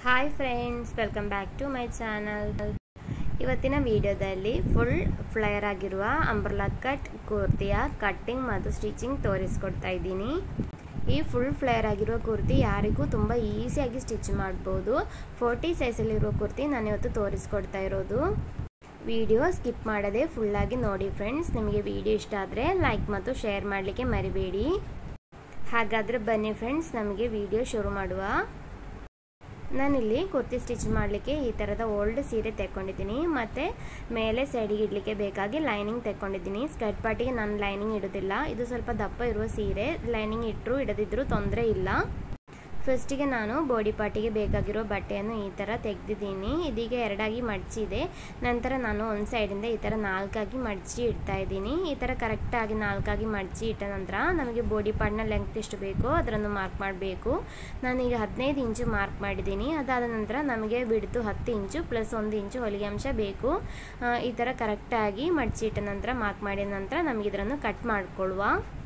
hi friends welcome back to my channel ಇವತ್ತಿನ ವಿಡಿಯೋದಲ್ಲಿ full flare ಆಗಿರುವ ಅಂಬ್ರಲಾ ಕಟ್ ಕುರ್ತಿಯ ಕಟ್ಟಿಂಗ್ ಮತ್ತು ಸ್ಟಿಚಿಂಗ್ ತೋರಿಸ್ಕೊಡ್ತಾ ಇದ್ದೀನಿ ಈ ಫುಲ್ ಫ್ಲೇಯರ್ ಆಗಿರುವ ಕುರ್ತಿ ಯಾರಿಗೂ ತುಂಬ ಈಸಿಯಾಗಿ ಸ್ಟಿಚ್ ಮಾಡ್ಬೋದು ಫೋರ್ಟಿ ಸೈಜಲ್ಲಿರುವ ಕುರ್ತಿ ನಾನು ಇವತ್ತು ತೋರಿಸ್ಕೊಡ್ತಾ ಇರೋದು ವಿಡಿಯೋ ಸ್ಕಿಪ್ ಮಾಡದೆ ಫುಲ್ಲಾಗಿ ನೋಡಿ ಫ್ರೆಂಡ್ಸ್ ನಿಮಗೆ ವಿಡಿಯೋ ಇಷ್ಟ ಆದರೆ ಲೈಕ್ ಮತ್ತು ಶೇರ್ ಮಾಡಲಿಕ್ಕೆ ಮರಿಬೇಡಿ ಹಾಗಾದರೆ ಬನ್ನಿ ಫ್ರೆಂಡ್ಸ್ ನಮಗೆ ವಿಡಿಯೋ ಶುರು ಮಾಡುವ ನಾನಿಲ್ಲಿ ಕುರ್ತಿ ಸ್ಟಿಚ್ ಮಾಡಲಿಕ್ಕೆ ಈ ಥರದ ಓಲ್ಡ್ ಸೀರೆ ತೆಕ್ಕೊಂಡಿದ್ದೀನಿ ಮತ್ತು ಮೇಲೆ ಸೈಡಿಗೆ ಇಡಲಿಕ್ಕೆ ಬೇಕಾಗಿ ಲೈನಿಂಗ್ ತೆಕ್ಕೊಂಡಿದ್ದೀನಿ ಸ್ಕರ್ಟ್ ಪಾರ್ಟಿಗೆ ನಾನು ಲೈನಿಂಗ್ ಇಡೋದಿಲ್ಲ ಇದು ಸ್ವಲ್ಪ ದಪ್ಪ ಇರುವ ಸೀರೆ ಲೈನಿಂಗ್ ಇಟ್ಟರು ಇಡದಿದ್ರೂ ತೊಂದರೆ ಇಲ್ಲ ಫಸ್ಟಿಗೆ ನಾನು ಬಾಡಿ ಪಾರ್ಟಿಗೆ ಬೇಕಾಗಿರೋ ಬಟ್ಟೆಯನ್ನು ಈ ಥರ ತೆಗೆದಿದ್ದೀನಿ ಇದೀಗ ಎರಡಾಗಿ ಮಡಚಿದೆ ನಂತರ ನಾನು ಒಂದು ಸೈಡಿಂದ ಈ ಥರ ನಾಲ್ಕಾಗಿ ಮಡಚಿ ಇಡ್ತಾ ಇದ್ದೀನಿ ಈ ಥರ ಕರೆಕ್ಟಾಗಿ ನಾಲ್ಕಾಗಿ ಮಡಚಿ ಇಟ್ಟ ನಂತರ ನಮಗೆ ಬಾಡಿ ಪಾರ್ಟ್ನ ಲೆಂತ್ ಎಷ್ಟು ಬೇಕೋ ಅದನ್ನು ಮಾರ್ಕ್ ಮಾಡಬೇಕು ನಾನೀಗ ಹದಿನೈದು ಇಂಚು ಮಾರ್ಕ್ ಮಾಡಿದ್ದೀನಿ ಅದಾದ ನಂತರ ನಮಗೆ ಬಿಡ್ತು ಹತ್ತು ಇಂಚು ಪ್ಲಸ್ ಒಂದು ಇಂಚು ಹೊಲಿಗೆ ಅಂಶ ಬೇಕು ಈ ಥರ ಕರೆಕ್ಟಾಗಿ ಮಡಚಿ ಇಟ್ಟ ನಂತರ ಮಾರ್ಕ್ ಮಾಡಿದ ನಂತರ ನಮಗೆ ಇದನ್ನು ಕಟ್ ಮಾಡಿಕೊಳ್ಳುವ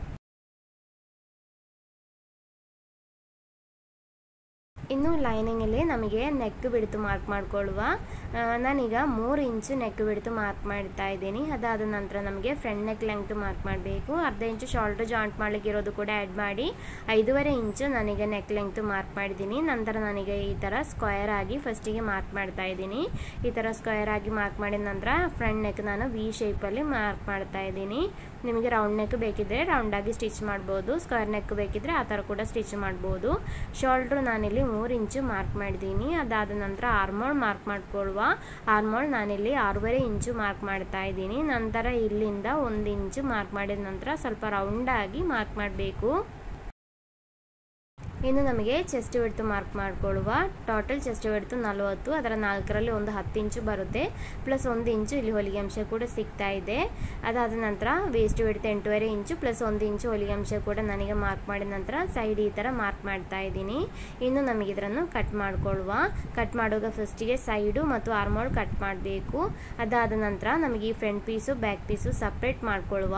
ಇನ್ನು ಲೈನಿಂಗಲ್ಲಿ ನಮಗೆ ನೆಕ್ ಬಿಡ್ತು ಮಾರ್ಕ್ ಮಾಡ್ಕೊಳ್ಳುವ ನಾನೀಗ ಮೂರು ಇಂಚು ನೆಕ್ ಬಿಡ್ತು ಮಾರ್ಕ್ ಮಾಡ್ತಾ ಇದ್ದೀನಿ ಅದಾದ ನಂತರ ನಮಗೆ ಫ್ರಂಟ್ ನೆಕ್ ಲೆಂಗ್ತ್ ಮಾರ್ಕ್ ಮಾಡಬೇಕು ಅರ್ಧ ಇಂಚು ಶಾಲ್ಡ್ರ್ ಜಾಯಿಂಟ್ ಮಾಡ್ಲಿಕ್ಕೆ ಇರೋದು ಕೂಡ ಆ್ಯಡ್ ಮಾಡಿ ಐದೂವರೆ ಇಂಚು ನನಗೆ ನೆಕ್ ಲೆಂಗ್ತ್ ಮಾರ್ಕ್ ಮಾಡಿದ್ದೀನಿ ನಂತರ ನನಗೆ ಈ ಥರ ಸ್ಕ್ವಯರ್ ಆಗಿ ಫಸ್ಟಿಗೆ ಮಾರ್ಕ್ ಮಾಡ್ತಾ ಇದ್ದೀನಿ ಈ ಥರ ಸ್ಕ್ವಯರ್ ಆಗಿ ಮಾರ್ಕ್ ಮಾಡಿದ ನಂತರ ಫ್ರಂಟ್ ನೆಕ್ ನಾನು ವಿ ಶೇಪಲ್ಲಿ ಮಾರ್ಕ್ ಮಾಡ್ತಾ ಇದ್ದೀನಿ ನಿಮಗೆ ರೌಂಡ್ ನೆಕ್ ಬೇಕಿದ್ರೆ ರೌಂಡಾಗಿ ಸ್ಟಿಚ್ ಮಾಡ್ಬೋದು ಸ್ಕ್ವೇರ್ ನೆಕ್ ಬೇಕಿದ್ರೆ ಆ ಥರ ಕೂಡ ಸ್ಟಿಚ್ ಮಾಡ್ಬೋದು ಶೋಲ್ಡ್ರು ನಾನಿಲ್ಲಿ ಮೂರು ಇಂಚು ಮಾರ್ಕ್ ಮಾಡಿದ್ದೀನಿ ಅದಾದ ನಂತರ ಆರ್ಮೋಲ್ ಮಾರ್ಕ್ ಮಾಡ್ಕೊಳ್ಳುವ ಆರ್ಮೋಲ್ ನಾನಿಲ್ಲಿ ಆರೂವರೆ ಇಂಚು ಮಾರ್ಕ್ ಮಾಡ್ತಾ ಇದ್ದೀನಿ ನಂತರ ಇಲ್ಲಿಂದ ಒಂದು ಇಂಚು ಮಾರ್ಕ್ ಮಾಡಿದ ನಂತರ ಸ್ವಲ್ಪ ರೌಂಡಾಗಿ ಮಾರ್ಕ್ ಮಾಡಬೇಕು ಇನ್ನು ನಮಗೆ ಚೆಸ್ಟ್ ವಿಡ್ತು ಮಾರ್ಕ್ ಮಾಡಿಕೊಳ್ಳುವ ಟೋಟಲ್ ಚೆಸ್ಟ್ ವಿಡ್ತು ನಲವತ್ತು ಅದರ ನಾಲ್ಕರಲ್ಲಿ ಒಂದು ಹತ್ತು ಇಂಚು ಬರುತ್ತೆ ಪ್ಲಸ್ ಒಂದು ಇಂಚು ಇಲ್ಲಿ ಹೊಲಿಗೆ ಅಂಶ ಕೂಡ ಸಿಗ್ತಾ ಇದೆ ಅದಾದ ನಂತರ ವೇಸ್ಟ್ ವಿಡ್ತು ಎಂಟೂವರೆ ಇಂಚು ಪ್ಲಸ್ ಒಂದು ಇಂಚು ಹೊಲಿಗೆ ಅಂಶ ಕೂಡ ನನಗೆ ಮಾರ್ಕ್ ಮಾಡಿದ ನಂತರ ಸೈಡ್ ಈ ಥರ ಮಾರ್ಕ್ ಮಾಡ್ತಾ ಇದ್ದೀನಿ ಇನ್ನು ನಮಗೆ ಇದನ್ನು ಕಟ್ ಮಾಡಿಕೊಳ್ಳುವ ಕಟ್ ಮಾಡುವಾಗ ಫಸ್ಟಿಗೆ ಸೈಡು ಮತ್ತು ಆರ್ಮೋಲ್ ಕಟ್ ಮಾಡಬೇಕು ಅದಾದ ನಂತರ ನಮಗೆ ಈ front piece back piece separate ಮಾಡಿಕೊಳ್ಳುವ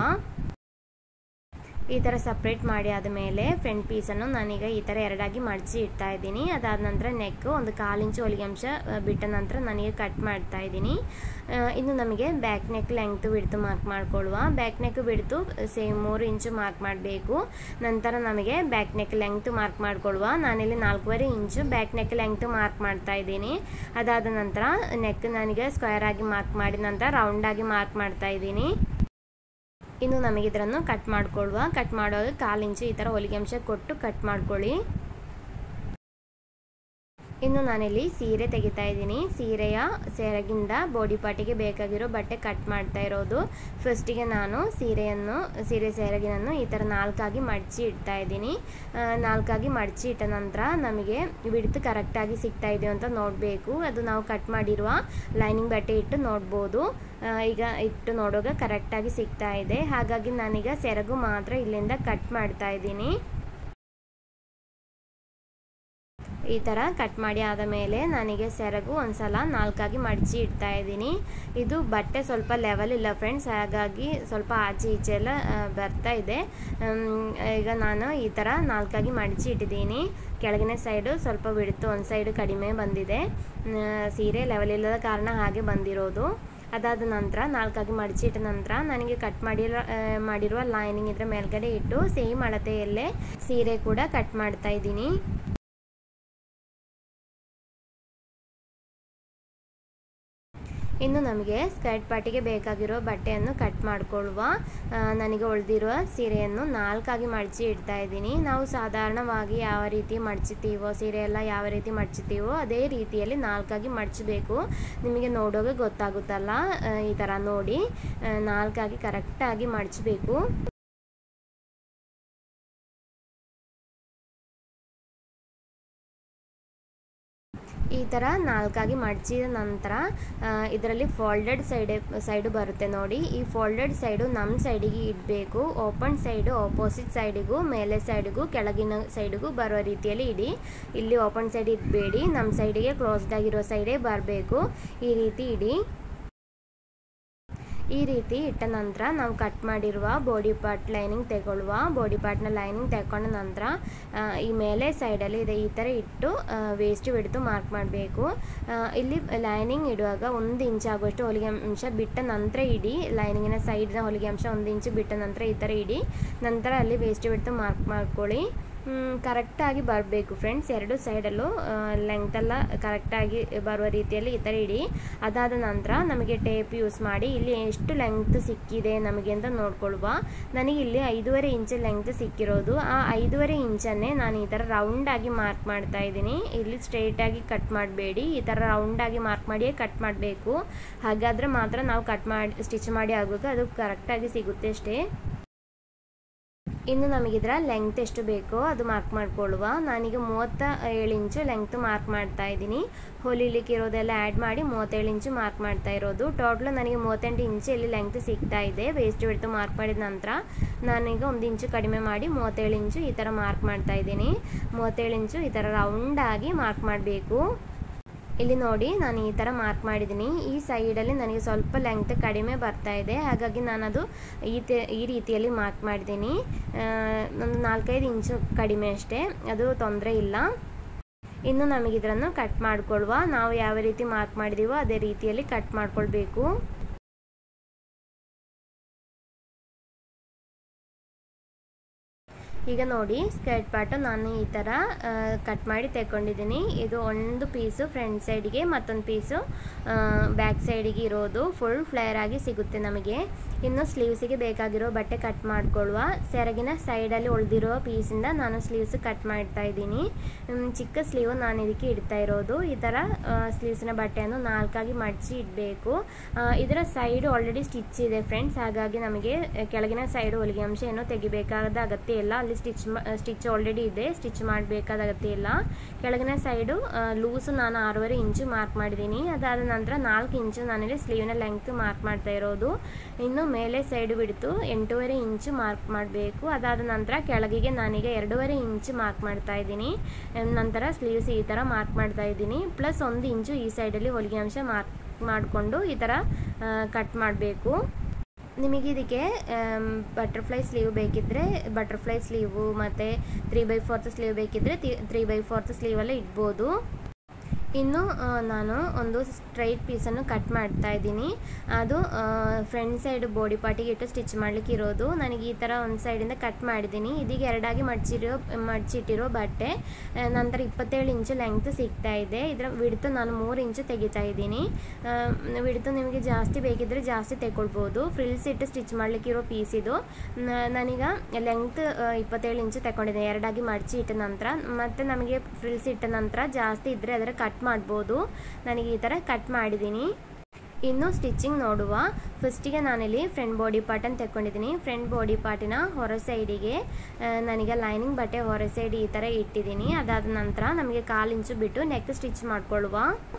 ಈ ಥರ ಸಪ್ರೇಟ್ ಮಾಡಿ ಆದಮೇಲೆ ಫ್ರಂಟ್ ಪೀಸನ್ನು ನಾನೀಗ ಈ ಥರ ಎರಡಾಗಿ ಮಡಚಿ ಇಡ್ತಾ ಇದ್ದೀನಿ ಅದಾದ ನಂತರ ನೆಕ್ ಒಂದು ಕಾಲು ಇಂಚು ಹೊಲಿಗೆ ಅಂಶ ಬಿಟ್ಟ ನಂತರ ನನಗೆ ಕಟ್ ಮಾಡ್ತಾ ಇದ್ದೀನಿ ಇನ್ನು ನಮಗೆ back neck length width mark ಮಾಡ್ಕೊಳ್ಳುವ ಬ್ಯಾಕ್ ನೆಕ್ ಬಿಡ್ತು ಸೇಮ್ ಮೂರು ಇಂಚು ಮಾರ್ಕ್ ಮಾಡಬೇಕು ನಂತರ ನಮಗೆ ಬ್ಯಾಕ್ ನೆಕ್ ಲೆಂಗ್ತ್ ಮಾರ್ಕ್ ಮಾಡ್ಕೊಳ್ಳುವ ನಾನಿಲ್ಲಿ ನಾಲ್ಕೂವರೆ ಇಂಚು ಬ್ಯಾಕ್ ನೆಕ್ ಲೆಂಗ್ತ್ ಮಾರ್ಕ್ ಮಾಡ್ತಾ ಇದ್ದೀನಿ ಅದಾದ ನಂತರ ನೆಕ್ ನನಗೆ ಸ್ಕ್ವೇರ್ ಆಗಿ ಮಾರ್ಕ್ ಮಾಡಿದ ನಂತರ ರೌಂಡಾಗಿ ಮಾರ್ಕ್ ಮಾಡ್ತಾ ಇದ್ದೀನಿ ಇನ್ನು ನಮಗೆ ಇದನ್ನು ಕಟ್ ಮಾಡ್ಕೊಳ್ಳುವ ಕಟ್ ಮಾಡುವಾಗ ಕಾಲು ಇಂಚು ಈ ಥರ ಹೊಲಿಗೆ ಅಂಶ ಕೊಟ್ಟು ಕಟ್ ಮಾಡ್ಕೊಳ್ಳಿ ಇನ್ನು ನಾನಿಲ್ಲಿ ಸೀರೆ ತೆಗಿತಾ ಇದ್ದೀನಿ ಸೀರೆಯ ಸೆರಗಿಂದ ಬಾಡಿ ಪಾರ್ಟಿಗೆ ಬೇಕಾಗಿರೋ ಬಟ್ಟೆ ಕಟ್ ಮಾಡ್ತಾ ಇರೋದು ಫಸ್ಟಿಗೆ ನಾನು ಸೀರೆಯನ್ನು ಸೀರೆ ಸೆರಗಿನನ್ನು ಈ ಥರ ನಾಲ್ಕಾಗಿ ಮಡಚಿ ಇಡ್ತಾ ಇದ್ದೀನಿ ನಾಲ್ಕಾಗಿ ಮಡಚಿ ಇಟ್ಟ ನಂತರ ನಮಗೆ ಬಿಡ್ತು ಕರೆಕ್ಟಾಗಿ ಸಿಗ್ತಾ ಇದೆಯೋ ಅಂತ ನೋಡಬೇಕು ಅದು ನಾವು ಕಟ್ ಮಾಡಿರುವ ಲೈನಿಂಗ್ ಬಟ್ಟೆ ಇಟ್ಟು ನೋಡ್ಬೋದು ಈಗ ಇಟ್ಟು ನೋಡುವಾಗ ಕರೆಕ್ಟಾಗಿ ಸಿಗ್ತಾ ಇದೆ ಹಾಗಾಗಿ ನಾನೀಗ ಸೆರಗು ಮಾತ್ರ ಇಲ್ಲಿಂದ ಕಟ್ ಮಾಡ್ತಾ ಇದ್ದೀನಿ ಈ ಥರ ಕಟ್ ಮಾಡಿ ಆದ ಮೇಲೆ ನನಗೆ ಸೆರಗು ಒಂದ್ಸಲ ನಾಲ್ಕಾಗಿ ಮಡಚಿ ಇಡ್ತಾ ಇದ್ದೀನಿ ಇದು ಬಟ್ಟೆ ಸ್ವಲ್ಪ ಲೆವೆಲ್ ಇಲ್ಲ ಫ್ರೆಂಡ್ಸ್ ಹಾಗಾಗಿ ಸ್ವಲ್ಪ ಆಚೆ ಈಚೆ ಎಲ್ಲ ಬರ್ತಾ ಇದೆ ಈಗ ನಾನು ಈ ಥರ ನಾಲ್ಕಾಗಿ ಮಡಚಿ ಇಟ್ಟಿದ್ದೀನಿ ಕೆಳಗಿನ ಸೈಡು ಸ್ವಲ್ಪ ಬಿಡ್ತು ಒಂದು ಸೈಡು ಕಡಿಮೆ ಬಂದಿದೆ ಸೀರೆ ಲೆವೆಲ್ ಇಲ್ಲದ ಕಾರಣ ಹಾಗೆ ಬಂದಿರೋದು ಅದಾದ ನಂತರ ನಾಲ್ಕಾಗಿ ಮಡಚಿಟ್ಟ ನಂತರ ನನಗೆ ಕಟ್ ಮಾಡಿರೋ ಮಾಡಿರುವ ಲೈನಿಂಗ್ ಇದ್ರ ಮೇಲ್ಗಡೆ ಇಟ್ಟು ಸೇಮ್ ಅಳತೆಯಲ್ಲೇ ಸೀರೆ ಕೂಡ ಕಟ್ ಮಾಡ್ತಾ ಇದ್ದೀನಿ ಇನ್ನು ನಮಗೆ ಸ್ಕರ್ಟ್ ಪಾರ್ಟಿಗೆ ಬೇಕಾಗಿರೋ ಬಟ್ಟೆಯನ್ನು ಕಟ್ ಮಾಡಿಕೊಳ್ಳುವ ನನಗೆ ಉಳಿದಿರುವ ಸೀರೆಯನ್ನು ನಾಲ್ಕಾಗಿ ಮಡಚಿ ಇಡ್ತಾ ಇದ್ದೀನಿ ನಾವು ಸಾಧಾರಣವಾಗಿ ಯಾವ ರೀತಿ ಮಡಚಿತೀವೋ ಸೀರೆ ಎಲ್ಲ ಯಾವ ರೀತಿ ಮಡಚಿತೀವೋ ಅದೇ ರೀತಿಯಲ್ಲಿ ನಾಲ್ಕಾಗಿ ಮಡಚಬೇಕು ನಿಮಗೆ ನೋಡೋಕೆ ಗೊತ್ತಾಗುತ್ತಲ್ಲ ಈ ಥರ ನೋಡಿ ನಾಲ್ಕಾಗಿ ಕರೆಕ್ಟಾಗಿ ಮಡಚಬೇಕು ಈ ಥರ ನಾಲ್ಕಾಗಿ ಮಡಚಿದ ನಂತರ ಇದರಲ್ಲಿ ಫೋಲ್ಡೆಡ್ ಸೈಡ್ ಸೈಡು ಬರುತ್ತೆ ನೋಡಿ ಈ ಫೋಲ್ಡೆಡ್ ಸೈಡು ನಮ್ಮ ಸೈಡಿಗೆ ಇಡಬೇಕು ಓಪನ್ ಸೈಡು ಆಪೋಸಿಟ್ ಸೈಡಿಗೂ ಮೇಲೆ ಸೈಡಿಗೂ ಕೆಳಗಿನ ಸೈಡಿಗೂ ಬರೋ ರೀತಿಯಲ್ಲಿ ಇಡಿ ಇಲ್ಲಿ ಓಪನ್ ಸೈಡ್ ಇಡಬೇಡಿ ನಮ್ಮ ಸೈಡಿಗೆ ಕ್ಲೋಸ್ಡ್ ಆಗಿರೋ ಸೈಡೇ ಬರಬೇಕು ಈ ರೀತಿ ಇಡಿ ಈ ರೀತಿ ಇಟ್ಟ ನಂತರ ನಾವು ಕಟ್ ಮಾಡಿರುವ ಬಾಡಿ ಪಾರ್ಟ್ ಲೈನಿಂಗ್ ತಗೊಳ್ಳುವ ಬಾಡಿ ಪಾರ್ಟ್ನ ಲೈನಿಂಗ್ ತಗೊಂಡ ನಂತರ ಈ ಮೇಲೆ ಸೈಡಲ್ಲಿ ಇದೆ ಈ ಥರ ಇಟ್ಟು ವೇಸ್ಟ್ ಬಿಡ್ತು ಮಾರ್ಕ್ ಮಾಡಬೇಕು ಇಲ್ಲಿ ಲೈನಿಂಗ್ ಇಡುವಾಗ ಒಂದು ಇಂಚ್ ಆಗುವಷ್ಟು ಹೊಲಿಗೆ ಅಂಶ ಬಿಟ್ಟ ನಂತರ ಇಡಿ ಲೈನಿಂಗಿನ ಸೈಡ್ನ ಹೊಲಿಗೆ ಅಂಶ ಒಂದು ಇಂಚು ಬಿಟ್ಟ ನಂತರ ಈ ಥರ ಇಡಿ ನಂತರ ಅಲ್ಲಿ ವೇಸ್ಟ್ ಬಿಡ್ತು ಮಾರ್ಕ್ ಮಾಡ್ಕೊಳ್ಳಿ ಕರೆಕ್ಟಾಗಿ ಬರಬೇಕು ಫ್ರೆಂಡ್ಸ್ ಎರಡು ಸೈಡಲ್ಲೂ ಲೆಂಗ್ತೆಲ್ಲ ಕರೆಕ್ಟಾಗಿ ಬರುವ ರೀತಿಯಲ್ಲಿ ಈ ಥರ ಇಡಿ ಅದಾದ ನಂತರ ನಮಗೆ ಟೇಪ್ ಯೂಸ್ ಮಾಡಿ ಇಲ್ಲಿ ಎಷ್ಟು ಲೆಂಗ್ತ್ ಸಿಕ್ಕಿದೆ ನಮಗೆ ಅಂತ ನೋಡ್ಕೊಳ್ಳುವ ನನಗೆ ಇಲ್ಲಿ ಐದೂವರೆ ಇಂಚ್ ಲೆಂಗ್ತ್ ಸಿಕ್ಕಿರೋದು ಆ ಐದೂವರೆ ಇಂಚನ್ನೇ ನಾನು ಈ ಥರ ರೌಂಡಾಗಿ ಮಾರ್ಕ್ ಮಾಡ್ತಾ ಇದ್ದೀನಿ ಇಲ್ಲಿ ಸ್ಟ್ರೈಟಾಗಿ ಕಟ್ ಮಾಡಬೇಡಿ ಈ ಥರ ರೌಂಡಾಗಿ ಮಾರ್ಕ್ ಮಾಡಿಯೇ ಕಟ್ ಮಾಡಬೇಕು ಹಾಗಾದರೆ ಮಾತ್ರ ನಾವು ಕಟ್ ಮಾಡಿ ಸ್ಟಿಚ್ ಮಾಡಿ ಆಗುವಾಗ ಅದು ಕರೆಕ್ಟಾಗಿ ಸಿಗುತ್ತೆ ಅಷ್ಟೇ ಇನ್ನು ನಮಗಿದ್ರ ಲೆಂಗ್ತ್ ಎಷ್ಟು ಬೇಕೋ ಅದು ಮಾರ್ಕ್ ಮಾಡ್ಕೊಳ್ಳುವ ನಾನೀಗ ಮೂವತ್ತ ಏಳು ಇಂಚು ಲೆಂಗ್ತ್ ಮಾರ್ಕ್ ಮಾಡ್ತಾ ಇದ್ದೀನಿ ಹೊಲಿಲಿಕ್ಕೆ ಇರೋದೆಲ್ಲ ಆ್ಯಡ್ ಮಾಡಿ ಮೂವತ್ತೇಳು ಇಂಚು ಮಾರ್ಕ್ ಮಾಡ್ತಾ ಇರೋದು ಟೋಟಲ್ ನನಗೆ ಮೂವತ್ತೆಂಟು ಇಂಚು ಇಲ್ಲಿ ಲೆಂಗ್ತ್ ಸಿಗ್ತಾ ಇದೆ ವೇಸ್ಟ್ ಬಿಡ್ತು ಮಾರ್ಕ್ ಮಾಡಿದ ನಂತರ ನಾನೀಗ ಒಂದು ಇಂಚು ಕಡಿಮೆ ಮಾಡಿ ಮೂವತ್ತೇಳು ಇಂಚು ಈ ಥರ ಮಾರ್ಕ್ ಮಾಡ್ತಾ ಇದ್ದೀನಿ ಮೂವತ್ತೇಳು ಇಂಚು ಈ ಥರ ರೌಂಡಾಗಿ ಮಾರ್ಕ್ ಮಾಡಬೇಕು ಇಲ್ಲಿ ನೋಡಿ ನಾನು ಈ ಥರ ಮಾರ್ಕ್ ಮಾಡಿದ್ದೀನಿ ಈ ಸೈಡಲ್ಲಿ ನನಗೆ ಸ್ವಲ್ಪ ಲೆಂಗ್ತ್ ಕಡಿಮೆ ಬರ್ತಾ ಇದೆ ಹಾಗಾಗಿ ನಾನದು ಈ ಈ ರೀತಿಯಲ್ಲಿ ಮಾರ್ಕ್ ಮಾಡಿದ್ದೀನಿ ಒಂದು ನಾಲ್ಕೈದು ಇಂಚು ಕಡಿಮೆ ಅಷ್ಟೇ ಅದು ತೊಂದರೆ ಇಲ್ಲ ಇನ್ನು ನಮಗಿದ್ರನ್ನು ಕಟ್ ಮಾಡ್ಕೊಳ್ವ ನಾವು ಯಾವ ರೀತಿ ಮಾರ್ಕ್ ಮಾಡಿದೀವೋ ಅದೇ ರೀತಿಯಲ್ಲಿ ಕಟ್ ಮಾಡ್ಕೊಳ್ಬೇಕು ಈಗ ನೋಡಿ ಸ್ಕರ್ಟ್ ಪಾರ್ಟು ನಾನು ಈ ಥರ ಕಟ್ ಮಾಡಿ ತೆಕ್ಕೊಂಡಿದ್ದೀನಿ ಇದು ಒಂದು ಪೀಸು ಫ್ರಂಟ್ ಸೈಡಿಗೆ ಮತ್ತೊಂದು ಪೀಸು ಬ್ಯಾಕ್ ಸೈಡಿಗೆ ಇರೋದು ಫುಲ್ ಫ್ಲೇರ್ ಆಗಿ ಸಿಗುತ್ತೆ ನಮಗೆ ಇನ್ನು ಸ್ಲೀವ್ಸಿಗೆ ಬೇಕಾಗಿರೋ ಬಟ್ಟೆ ಕಟ್ ಮಾಡ್ಕೊಳ್ಳುವ ಸೆರಗಿನ ಸೈಡಲ್ಲಿ ಉಳಿದಿರೋ ಪೀಸಿಂದ ನಾನು ಸ್ಲೀವ್ಸ್ ಕಟ್ ಮಾಡ್ತಾ ಇದ್ದೀನಿ ಚಿಕ್ಕ ಸ್ಲೀವ್ ನಾನು ಇದಕ್ಕೆ ಇಡ್ತಾ ಇರೋದು ಈ ಥರ ಸ್ಲೀವ್ಸಿನ ಬಟ್ಟೆಯನ್ನು ನಾಲ್ಕಾಗಿ ಮಡಚಿ ಇಡಬೇಕು ಇದರ ಸೈಡ್ ಆಲ್ರೆಡಿ ಸ್ಟಿಚ್ ಇದೆ ಫ್ರೆಂಡ್ಸ್ ಹಾಗಾಗಿ ನಮಗೆ ಕೆಳಗಿನ ಸೈಡ್ ಹೊಲಿಗೆ ಅಂಶ ಏನೋ ತೆಗಿಬೇಕಾದ ಅಗತ್ಯ ಇಲ್ಲ ಅಲ್ಲಿ ಸ್ಟಿಚ್ ಸ್ಟಿಚ್ ಆಲ್ರೆಡಿ ಇದೆ ಸ್ಟಿಚ್ ಮಾಡಬೇಕಾದ ಅಗತ್ಯ ಇಲ್ಲ ಕೆಳಗಿನ ಸೈಡು ಲೂಸು ನಾನು ಆರೂವರೆ ಇಂಚು ಮಾರ್ಕ್ ಮಾಡಿದ್ದೀನಿ ಅದಾದ ನಂತರ ನಾಲ್ಕು ಇಂಚು ನಾನಿಲ್ಲಿ ಸ್ಲೀವ್ನ ಲೆಂಗ್ತ್ ಮಾರ್ಕ್ ಮಾಡ್ತಾ ಇರೋದು ಇನ್ನು ಮೇಲೆ ಸೈಡ್ ಬಿಡ್ತು ಎಂಟೂವರೆ ಇಂಚು ಮಾರ್ಕ್ ಮಾಡಬೇಕು ಅದಾದ ನಂತರ ಕೆಳಗಿಗೆ ನಾನೀಗ ಎರಡೂವರೆ ಇಂಚು ಮಾರ್ಕ್ ಮಾಡ್ತಾ ಇದ್ದೀನಿ ನಂತರ ಸ್ಲೀವ್ಸ್ ಈ ಥರ ಮಾರ್ಕ್ ಮಾಡ್ತಾ ಇದ್ದೀನಿ ಪ್ಲಸ್ ಒಂದು ಇಂಚು ಈ ಸೈಡಲ್ಲಿ ಹೊಲಿಗೆ ಅಂಶ ಮಾರ್ಕ್ ಮಾಡಿಕೊಂಡು ಈ ಥರ ಕಟ್ ಮಾಡಬೇಕು ನಿಮಗೆ ಇದಕ್ಕೆ ಬಟರ್ಫ್ಲೈ ಸ್ಲೀವ್ ಬೇಕಿದ್ದರೆ ಬಟರ್ಫ್ಲೈ ಸ್ಲೀವು ಮತ್ತು ತ್ರೀ ಬೈ ಫೋರ್ತ್ ಸ್ಲೀವ್ ಬೇಕಿದ್ದರೆ ತ್ರೀ ಬೈ ಫೋರ್ತ್ ಸ್ಲೀವಲ್ಲೇ ಇಡ್ಬೋದು ಇನ್ನು ನಾನು ಒಂದು ಸ್ಟ್ರೈಟ್ ಪೀಸನ್ನು ಕಟ್ ಮಾಡ್ತಾ ಇದ್ದೀನಿ ಅದು ಫ್ರಂಟ್ ಸೈಡ್ ಬಾಡಿ ಪಾರ್ಟಿಗೆ ಇಟ್ಟು ಸ್ಟಿಚ್ ಮಾಡಲಿಕ್ಕೆ ಇರೋದು ನನಗೆ ಈ ಥರ ಒಂದು ಸೈಡಿಂದ ಕಟ್ ಮಾಡಿದ್ದೀನಿ ಇದೀಗ ಎರಡಾಗಿ ಮಡ್ಚಿರೋ ಮಡ್ಚಿಟ್ಟಿರೋ ಬಟ್ಟೆ ನಂತರ ಇಪ್ಪತ್ತೇಳು ಇಂಚು ಲೆಂಗ್ತ್ ಸಿಗ್ತಾ ಇದೆ ಇದರ ವಿಡ್ತು ನಾನು ಮೂರು ಇಂಚು ತೆಗಿತಾ ಇದ್ದೀನಿ ವಿಡ್ತು ನಿಮಗೆ ಜಾಸ್ತಿ ಬೇಕಿದ್ದರೆ ಜಾಸ್ತಿ ತೆಗೊಳ್ಬೋದು ಫ್ರಿಲ್ಸ್ ಇಟ್ಟು ಸ್ಟಿಚ್ ಮಾಡಲಿಕ್ಕಿರೋ ಪೀಸ್ ಇದು ನಾನೀಗ ಲೆಂಗ್ತ್ ಇಪ್ಪತ್ತೇಳು ಇಂಚು ತಗೊಂಡಿದ್ದೀನಿ ಎರಡಾಗಿ ಮಡ್ಚಿ ಇಟ್ಟ ನಂತರ ಮತ್ತು ನಮಗೆ ಫ್ರಿಲ್ಸ್ ಇಟ್ಟ ನಂತರ ಜಾಸ್ತಿ ಇದ್ದರೆ ಅದರ ಕಟ್ ಮಾಡ್ಬೋದು ನನಗೆ ಈ ಥರ ಕಟ್ ಮಾಡಿದ್ದೀನಿ ಇನ್ನು ಸ್ಟಿಚಿಂಗ್ ನೋಡುವ ಫಸ್ಟಿಗೆ ನಾನಿಲ್ಲಿ ಫ್ರಂಟ್ ಬಾಡಿ ಪಾರ್ಟನ್ನು ತೆಕ್ಕೊಂಡಿದ್ದೀನಿ ಫ್ರಂಟ್ ಬಾಡಿ ಪಾರ್ಟಿನ ಹೊರ ಸೈಡಿಗೆ ನನಗೆ ಲೈನಿಂಗ್ ಬಟ್ಟೆ ಹೊರ ಸೈಡ್ ಈ ಥರ ಇಟ್ಟಿದ್ದೀನಿ ಅದಾದ ನಂತರ ನಮಗೆ ಕಾಲು ಇಂಚು ಬಿಟ್ಟು ನೆಕ್ ಸ್ಟಿಚ್ ಮಾಡ್ಕೊಳ್ಳುವ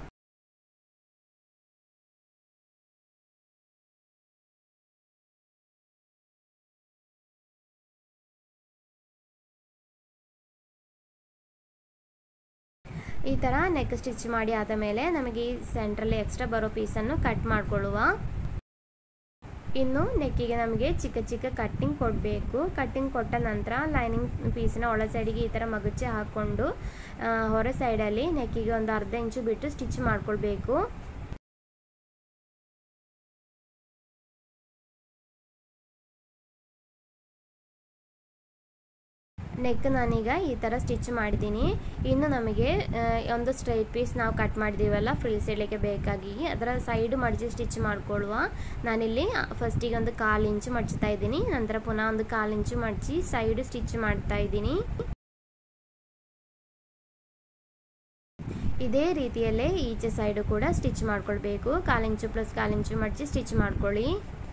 ಈ ಥರ ನೆಕ್ ಸ್ಟಿಚ್ ಮಾಡಿ ಆದ ಮೇಲೆ ನಮಗೆ ಈ ಸೆಂಟ್ರಲ್ಲಿ ಎಕ್ಸ್ಟ್ರಾ ಬರೋ ಪೀಸನ್ನು ಕಟ್ ಮಾಡಿಕೊಳ್ಳುವ ಇನ್ನು ನೆಕ್ಕಿಗೆ ನಮಗೆ ಚಿಕ್ಕ ಚಿಕ್ಕ ಕಟ್ಟಿಂಗ್ ಕೊಡಬೇಕು ಕಟ್ಟಿಂಗ್ ಕೊಟ್ಟ ನಂತರ ಲೈನಿಂಗ್ ಪೀಸಿನ ಒಳ ಸೈಡಿಗೆ ಈ ಥರ ಮಗುಚಿ ಹಾಕ್ಕೊಂಡು ಹೊರ ಸೈಡಲ್ಲಿ ನೆಕ್ಕಿಗೆ ಒಂದು ಅರ್ಧ ಇಂಚು ಬಿಟ್ಟು ಸ್ಟಿಚ್ ಮಾಡ್ಕೊಳ್ಬೇಕು ನೆಕ್ ನಾನೀಗ ಈ ಥರ ಸ್ಟಿಚ್ ಮಾಡಿದ್ದೀನಿ ಇನ್ನು ನಮಗೆ ಒಂದು ಸ್ಟ್ರೈಟ್ ಪೀಸ್ ನಾವು ಕಟ್ ಮಾಡಿದ್ದೀವಲ್ಲ ಫ್ರಿಲ್ಸ್ ಇಡಲಿಕ್ಕೆ ಬೇಕಾಗಿ ಅದರ ಸೈಡ್ ಮಡಚಿ ಸ್ಟಿಚ್ ಮಾಡ್ಕೊಳ್ಳುವ ನಾನಿಲ್ಲಿ ಫಸ್ಟಿಗೆ ಒಂದು ಕಾಲು ಇಂಚು ಮಡ್ಚ್ತಾ ಇದ್ದೀನಿ ನಂತರ ಪುನಃ ಒಂದು ಕಾಲು ಇಂಚು ಮಡಚಿ ಸೈಡ್ ಸ್ಟಿಚ್ ಮಾಡ್ತಾ ಇದ್ದೀನಿ ಇದೇ ರೀತಿಯಲ್ಲೇ ಈಚೆ ಸೈಡು ಕೂಡ ಸ್ಟಿಚ್ ಮಾಡ್ಕೊಳ್ಬೇಕು ಕಾಲಿಂಚು ಪ್ಲಸ್ ಕಾಲಿಂಚು ಮಡಚಿ ಸ್ಟಿಚ್ ಮಾಡ್ಕೊಳ್ಳಿ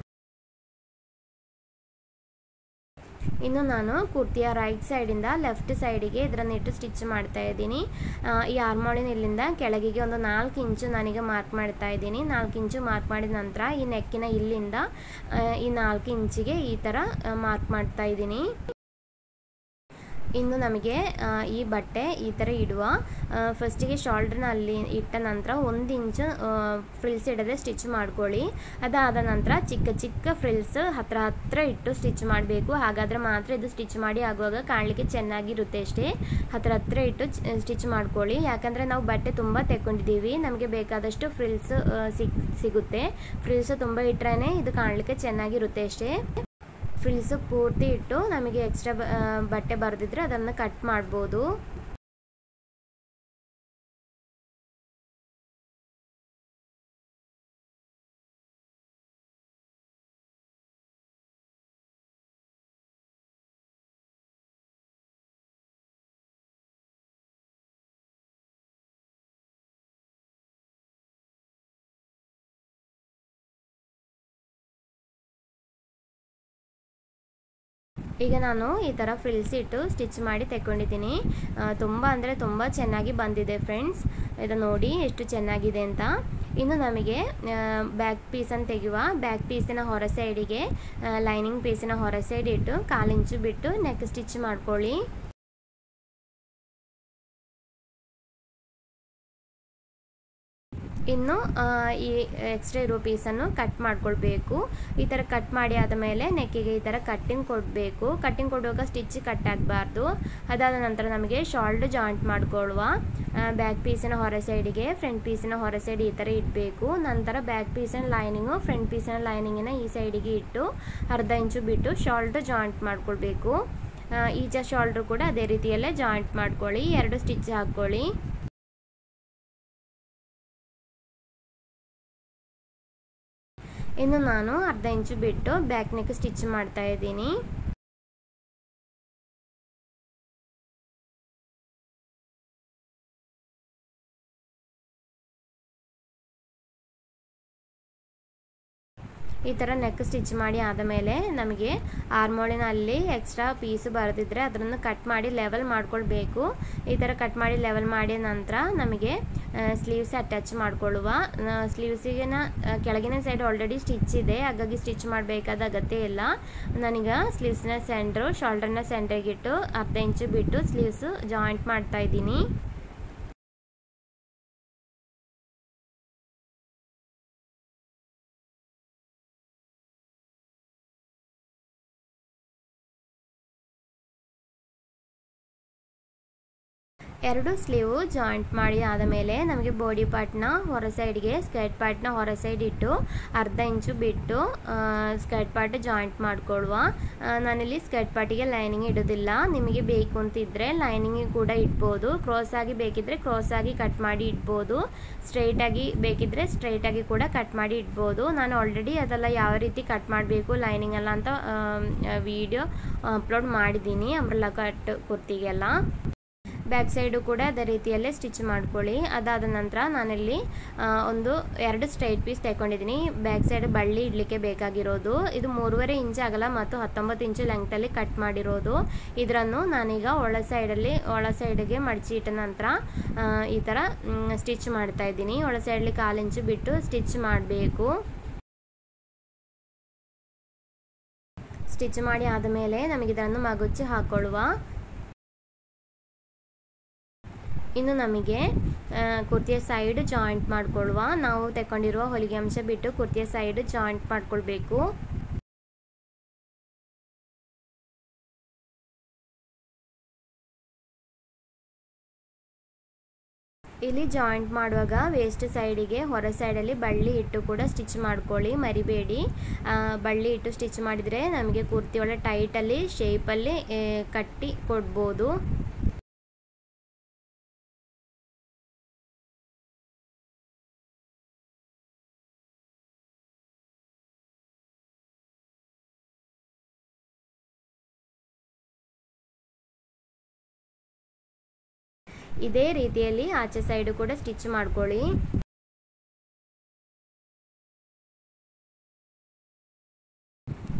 ಇನ್ನು ನಾನು ಕುರ್ತಿಯ ರೈಟ್ ಸೈಡಿಂದ ಲೆಫ್ಟ್ ಸೈಡಿಗೆ ಇದರನ್ನಿಟ್ಟು ಸ್ಟಿಚ್ ಮಾಡ್ತಾ ಇದ್ದೀನಿ ಈ ಆರ್ಮೋಳಿನ ಇಲ್ಲಿಂದ ಕೆಳಗಿಗೆ ಒಂದು ನಾಲ್ಕು ಇಂಚು ನನಗೆ ಮಾರ್ಕ್ ಮಾಡ್ತಾ ಇದ್ದೀನಿ ನಾಲ್ಕು ಇಂಚು ಮಾರ್ಕ್ ಮಾಡಿದ ನಂತರ ಈ ನೆಕ್ಕಿನ ಇಲ್ಲಿಂದ ಈ ನಾಲ್ಕು ಇಂಚಿಗೆ ಈ ಥರ ಮಾರ್ಕ್ ಮಾಡ್ತಾ ಇದ್ದೀನಿ ಇನ್ನು ನಮಗೆ ಈ ಬಟ್ಟೆ ಈ ಥರ ಇಡುವ ಫಸ್ಟಿಗೆ ಶೋಲ್ಡ್ರನ್ನ ಅಲ್ಲಿ ಇಟ್ಟ ನಂತರ ಒಂದು ಇಂಚು ಫ್ರಿಲ್ಸ್ ಇಡದೆ ಸ್ಟಿಚ್ ಮಾಡ್ಕೊಳ್ಳಿ ಅದಾದ ನಂತರ ಚಿಕ್ಕ ಚಿಕ್ಕ ಫ್ರಿಲ್ಸ್ ಹತ್ರ ಹತ್ರ ಇಟ್ಟು ಸ್ಟಿಚ್ ಮಾಡಬೇಕು ಹಾಗಾದರೆ ಮಾತ್ರ ಇದು ಸ್ಟಿಚ್ ಮಾಡಿ ಆಗುವಾಗ ಕಾಣಲಿಕ್ಕೆ ಚೆನ್ನಾಗಿರುತ್ತೆ ಅಷ್ಟೇ ಹತ್ರ ಹತ್ರ ಇಟ್ಟು ಸ್ಟಿಚ್ ಮಾಡ್ಕೊಳ್ಳಿ ಯಾಕಂದರೆ ನಾವು ಬಟ್ಟೆ ತುಂಬ ತೆಕ್ಕೊಂಡಿದ್ದೀವಿ ನಮಗೆ ಬೇಕಾದಷ್ಟು ಫ್ರಿಲ್ಸ್ ಸಿಗ್ ಸಿಗುತ್ತೆ ಫ್ರಿಲ್ಸ್ ತುಂಬ ಇಟ್ಟರೆ ಇದು ಕಾಣಲಿಕ್ಕೆ ಚೆನ್ನಾಗಿರುತ್ತೆ ಅಷ್ಟೇ ಫ್ರಿಲ್ಸ್ ಪೂರ್ತಿ ಇಟ್ಟು ನಮಗೆ ಎಕ್ಸ್ಟ್ರಾ ಬಟ್ಟೆ ಬರೆದಿದ್ರೆ ಅದನ್ನು ಕಟ್ ಮಾಡ್ಬೋದು ಈಗ ನಾನು ಈ ಥರ ಫ್ರಿಲ್ಸ್ ಇಟ್ಟು ಸ್ಟಿಚ್ ಮಾಡಿ ತೆಕ್ಕೊಂಡಿದ್ದೀನಿ ತುಂಬ ಅಂದರೆ ತುಂಬ ಚೆನ್ನಾಗಿ ಬಂದಿದೆ ಫ್ರೆಂಡ್ಸ್ ಇದು ನೋಡಿ ಎಷ್ಟು ಚೆನ್ನಾಗಿದೆ ಅಂತ ಇನ್ನು ನಮಗೆ ಬ್ಯಾಕ್ ಪೀಸನ್ನು ತೆಗೆಯುವ ಬ್ಯಾಕ್ ಪೀಸಿನ ಹೊರ ಸೈಡಿಗೆ ಲೈನಿಂಗ್ ಪೀಸಿನ ಹೊರ ಸೈಡ್ ಇಟ್ಟು ಕಾಲಿಂಚು ಬಿಟ್ಟು ನೆಕ್ ಸ್ಟಿಚ್ ಮಾಡ್ಕೊಳ್ಳಿ ಇನ್ನು ಈ ಎಕ್ಸ್ಟ್ರಾ ಇರೋ ಪೀಸನ್ನು ಕಟ್ ಮಾಡ್ಕೊಳ್ಬೇಕು ಈ ಥರ ಕಟ್ ಮಾಡಿ ಆದಮೇಲೆ ನೆಕ್ಕಿಗೆ ಈ ಥರ ಕಟ್ಟಿಂಗ್ ಕೊಡಬೇಕು ಕಟ್ಟಿಂಗ್ ಕೊಡುವಾಗ ಸ್ಟಿಚ್ ಕಟ್ ಆಗಬಾರ್ದು ಅದಾದ ನಂತರ ನಮಗೆ ಶಾಲ್ಡ್ ಜಾಯಿಂಟ್ ಮಾಡ್ಕೊಳ್ಳುವ ಬ್ಯಾಕ್ ಪೀಸಿನ ಹೊರ ಸೈಡಿಗೆ ಫ್ರಂಟ್ ಪೀಸಿನ ಹೊರ ಸೈಡ್ ಈ ಥರ ಇಡಬೇಕು ನಂತರ ಬ್ಯಾಕ್ ಪೀಸಿನ ಲೈನಿಂಗು ಫ್ರಂಟ್ ಪೀಸಿನ ಲೈನಿಂಗಿನ ಈ ಸೈಡಿಗೆ ಇಟ್ಟು ಅರ್ಧ ಇಂಚು ಬಿಟ್ಟು ಶಾಲ್ಡ್ ಜಾಯಿಂಟ್ ಮಾಡ್ಕೊಳ್ಬೇಕು ಈಚ ಶಾಲ್ಡ್ರು ಕೂಡ ಅದೇ ರೀತಿಯಲ್ಲೇ ಜಾಯಿಂಟ್ ಮಾಡ್ಕೊಳ್ಳಿ ಎರಡು ಸ್ಟಿಚ್ ಹಾಕ್ಕೊಳ್ಳಿ ಇನ್ನು ನಾನು ಅರ್ಧ ಇಂಚು ಬಿಟ್ಟು ಬ್ಯಾಕ್ ನೆಕ್ ಸ್ಟಿಚ್ ಮಾಡ್ತಾ ಇದ್ದೀನಿ ಈ ಥರ ನೆಕ್ ಸ್ಟಿಚ್ ಮಾಡಿ ಆದಮೇಲೆ ನಮಗೆ ಆರ್ಮೋಳಿನಲ್ಲಿ ಎಕ್ಸ್ಟ್ರಾ ಪೀಸ್ ಬರೆದಿದ್ರೆ ಅದನ್ನು ಕಟ್ ಮಾಡಿ ಲೆವೆಲ್ ಮಾಡ್ಕೊಳ್ಬೇಕು ಈ ಥರ ಕಟ್ ಮಾಡಿ ಲೆವೆಲ್ ಮಾಡಿದ ನಂತರ ನಮಗೆ ಸ್ಲೀವ್ಸ್ ಅಟ್ಯಾಚ್ ಮಾಡ್ಕೊಳ್ಳುವ ಸ್ಲೀವ್ಸಿಗಿನ ಕೆಳಗಿನ ಸೈಡ್ ಆಲ್ರೆಡಿ ಸ್ಟಿಚ್ ಇದೆ ಹಾಗಾಗಿ ಸ್ಟಿಚ್ ಮಾಡಬೇಕಾದ ಅಗತ್ಯ ಇಲ್ಲ ನನಗೆ ಸ್ಲೀವ್ಸ್ನ ಸೆಂಟ್ರು ಶೋಲ್ಡರ್ನ ಸೆಂಟ್ರಿಗಿಟ್ಟು ಅರ್ಧ ಇಂಚು ಬಿಟ್ಟು ಸ್ಲೀವ್ಸ್ ಜಾಯಿಂಟ್ ಮಾಡ್ತಾ ಇದ್ದೀನಿ ಎರಡು ಸ್ಲೀವು ಜಾಯಿಂಟ್ ಮಾಡಿ ಆದಮೇಲೆ ನಮಗೆ ಬಾಡಿ ಪಾರ್ಟ್ನ ಹೊರ ಸೈಡ್ಗೆ ಸ್ಕರ್ಟ್ ಪಾರ್ಟ್ನ ಹೊರ ಸೈಡ್ ಇಟ್ಟು ಅರ್ಧ ಇಂಚು ಬಿಟ್ಟು ಸ್ಕರ್ಟ್ ಪಾರ್ಟ್ ಜಾಯಿಂಟ್ ಮಾಡ್ಕೊಳ್ಳುವ ನಾನಿಲ್ಲಿ ಸ್ಕರ್ಟ್ ಪಾರ್ಟಿಗೆ ಲೈನಿಂಗ್ ಇಡೋದಿಲ್ಲ ನಿಮಗೆ ಬೇಕು ಅಂತಿದ್ರೆ ಲೈನಿಂಗ್ ಕೂಡ ಇಡ್ಬೋದು ಕ್ರಾಸ್ ಆಗಿ ಬೇಕಿದ್ರೆ ಕ್ರಾಸ್ ಆಗಿ ಕಟ್ ಮಾಡಿ ಇಡ್ಬೋದು ಸ್ಟ್ರೈಟ್ ಆಗಿ ಬೇಕಿದ್ರೆ ಸ್ಟ್ರೈಟ್ ಆಗಿ ಕೂಡ ಕಟ್ ಮಾಡಿ ಇಡ್ಬೋದು ನಾನು ಆಲ್ರೆಡಿ ಅದೆಲ್ಲ ಯಾವ ರೀತಿ ಕಟ್ ಮಾಡಬೇಕು ಲೈನಿಂಗ್ ಎಲ್ಲ ಅಂತ ವಿಡಿಯೋ ಅಪ್ಲೋಡ್ ಮಾಡಿದ್ದೀನಿ ಅಂಬ್ರೆಲಾ ಕಟ್ ಕುರ್ತಿಗೆಲ್ಲ ಬ್ಯಾಕ್ ಸೈಡು ಕೂಡ ಅದೇ ರೀತಿಯಲ್ಲೇ ಸ್ಟಿಚ್ ಮಾಡ್ಕೊಳ್ಳಿ ಅದಾದ ನಂತರ ನಾನಿಲ್ಲಿ ಒಂದು ಎರಡು ಸ್ಟ್ರೈಟ್ ಪೀಸ್ ತಗೊಂಡಿದ್ದೀನಿ ಬ್ಯಾಕ್ ಸೈಡ್ ಬಳ್ಳಿ ಇಡಲಿಕ್ಕೆ ಬೇಕಾಗಿರೋದು ಇದು ಮೂರುವರೆ ಇಂಚ್ ಅಗಲ ಮತ್ತು ಹತ್ತೊಂಬತ್ತು ಇಂಚು ಲೆಂಗ್ತಲ್ಲಿ ಕಟ್ ಮಾಡಿರೋದು ಇದನ್ನು ನಾನೀಗ ಒಳ ಸೈಡಲ್ಲಿ ಒಳ ಸೈಡಿಗೆ ಮಡಚಿ ಇಟ್ಟ ನಂತರ ಈ ಥರ ಸ್ಟಿಚ್ ಮಾಡ್ತಾ ಇದ್ದೀನಿ ಒಳ ಸೈಡಲ್ಲಿ ಕಾಲು ಇಂಚು ಬಿಟ್ಟು ಸ್ಟಿಚ್ ಮಾಡಬೇಕು ಸ್ಟಿಚ್ ಮಾಡಿ ಆದಮೇಲೆ ನಮಗೆ ಇದನ್ನು ಮಗುಚಿ ಹಾಕೊಳ್ಳುವ ಇನ್ನು ನಮಗೆ ಕುರ್ತಿಯ ಸೈಡ್ ಜಾಯಿಂಟ್ ಮಾಡ್ಕೊಳ್ಳುವ ನಾವು ತಗೊಂಡಿರುವ ಹೊಲಿಗೆ ಅಂಶ ಬಿಟ್ಟು ಕುರ್ತಿಯ ಸೈಡ್ ಜಾಯಿಂಟ್ ಮಾಡ್ಕೊಳ್ಬೇಕು ಇಲ್ಲಿ ಜಾಯಿಂಟ್ ಮಾಡುವಾಗ ವೇಸ್ಟ್ ಸೈಡಿಗೆ ಹೊರ ಸೈಡಲ್ಲಿ ಬಳ್ಳಿ ಇಟ್ಟು ಕೂಡ ಸ್ಟಿಚ್ ಮಾಡ್ಕೊಳ್ಳಿ ಮರಿಬೇಡಿ ಬಳ್ಳಿ ಇಟ್ಟು ಸ್ಟಿಚ್ ಮಾಡಿದರೆ ನಮಗೆ ಕುರ್ತಿ ಒಳ್ಳೆ ಟೈಟಲ್ಲಿ ಶೇಪಲ್ಲಿ ಕಟ್ಟಿ ಕೊಡ್ಬೋದು ಇದೇ ರೀತಿಯಲ್ಲಿ ಆಚೆ ಸೈಡು ಕೂಡ ಸ್ಟಿಚ್ ಮಾಡ್ಕೊಳ್ಳಿ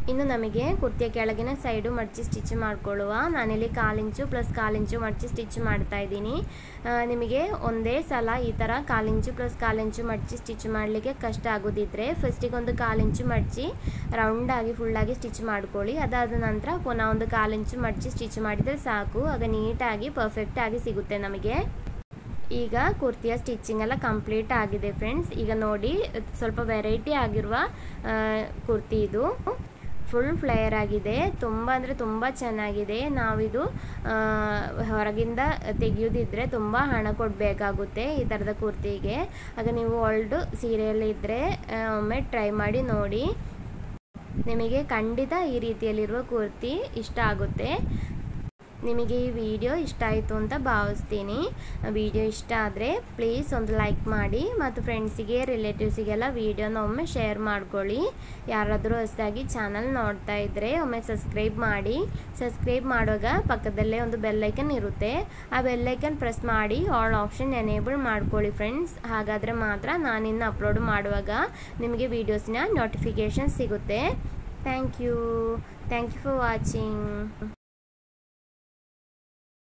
ಇನ್ನು ನಮಗೆ ಕುರ್ತಿಯ ಕೆಳಗಿನ ಸೈಡು ಮಡಚಿ ಸ್ಟಿಚ್ ಮಾಡ್ಕೊಳ್ಳುವ ನಾನಿಲ್ಲಿ ಕಾಲಿಂಚು ಪ್ಲಸ್ ಕಾಲಿಂಚು ಮಡಚಿ ಸ್ಟಿಚ್ ಮಾಡ್ತಾ ಇದ್ದೀನಿ ನಿಮಗೆ ಒಂದೇ ಸಲ ಈ ಥರ ಕಾಲಿಂಚು ಪ್ಲಸ್ ಕಾಲಿಂಚು ಮಡಚಿ ಸ್ಟಿಚ್ ಮಾಡಲಿಕ್ಕೆ ಕಷ್ಟ ಆಗೋದಿದ್ರೆ ಫಸ್ಟಿಗೆ ಒಂದು ಕಾಲಿಂಚು ಮಡಚಿ ರೌಂಡಾಗಿ ಫುಲ್ಲಾಗಿ ಸ್ಟಿಚ್ ಮಾಡ್ಕೊಳ್ಳಿ ಅದಾದ ನಂತರ ಪುನಃ ಒಂದು ಕಾಲಿಂಚು ಮಡಚಿ ಸ್ಟಿಚ್ ಮಾಡಿದರೆ ಸಾಕು ಆಗ ನೀಟಾಗಿ ಪರ್ಫೆಕ್ಟಾಗಿ ಸಿಗುತ್ತೆ ನಮಗೆ ಈಗ ಕುರ್ತಿಯ ಸ್ಟಿಚಿಂಗ್ ಎಲ್ಲ ಕಂಪ್ಲೀಟ್ ಆಗಿದೆ ಫ್ರೆಂಡ್ಸ್ ಈಗ ನೋಡಿ ಸ್ವಲ್ಪ ವೆರೈಟಿ ಆಗಿರುವ ಕುರ್ತಿ ಇದು ಫುಲ್ ಫ್ಲೇಯರ್ ಆಗಿದೆ ತುಂಬ ಅಂದರೆ ತುಂಬ ಚೆನ್ನಾಗಿದೆ ನಾವಿದು ಹೊರಗಿಂದ ತೆಗೆಯೋದಿದ್ರೆ ತುಂಬ ಹಣ ಕೊಡಬೇಕಾಗುತ್ತೆ ಈ ಥರದ ಕುರ್ತಿಗೆ ಆಗ ನೀವು ಓಲ್ಡ್ ಸೀರೆಯಲ್ಲಿದ್ದರೆ ಒಮ್ಮೆ ಟ್ರೈ ಮಾಡಿ ನೋಡಿ ನಿಮಗೆ ಖಂಡಿತ ಈ ರೀತಿಯಲ್ಲಿರುವ ಕುರ್ತಿ ಇಷ್ಟ ಆಗುತ್ತೆ ನಿಮಗೆ ಈ ವಿಡಿಯೋ ಇಷ್ಟ ಆಯಿತು ಅಂತ ಭಾವಿಸ್ತೀನಿ ವಿಡಿಯೋ ಇಷ್ಟ ಆದರೆ ಪ್ಲೀಸ್ ಒಂದು ಲೈಕ್ ಮಾಡಿ ಮತ್ತು ಫ್ರೆಂಡ್ಸಿಗೆ ರಿಲೇಟಿವ್ಸಿಗೆಲ್ಲ ವಿಡಿಯೋನ ಒಮ್ಮೆ ಶೇರ್ ಮಾಡ್ಕೊಳ್ಳಿ ಯಾರಾದರೂ ಹೊಸದಾಗಿ ಚಾನಲ್ ನೋಡ್ತಾ ಇದ್ದರೆ ಒಮ್ಮೆ ಸಬ್ಸ್ಕ್ರೈಬ್ ಮಾಡಿ ಸಬ್ಸ್ಕ್ರೈಬ್ ಮಾಡುವಾಗ ಪಕ್ಕದಲ್ಲೇ ಒಂದು ಬೆಲ್ಲೈಕನ್ ಇರುತ್ತೆ ಆ ಬೆಲ್ಲೈಕನ್ ಪ್ರೆಸ್ ಮಾಡಿ ಆಲ್ ಆಪ್ಷನ್ ಎನೇಬಲ್ ಮಾಡ್ಕೊಳ್ಳಿ ಫ್ರೆಂಡ್ಸ್ ಹಾಗಾದರೆ ಮಾತ್ರ ನಾನಿನ್ನು ಅಪ್ಲೋಡ್ ಮಾಡುವಾಗ ನಿಮಗೆ ವೀಡಿಯೋಸಿನ ನೋಟಿಫಿಕೇಷನ್ ಸಿಗುತ್ತೆ thank you thank you for watching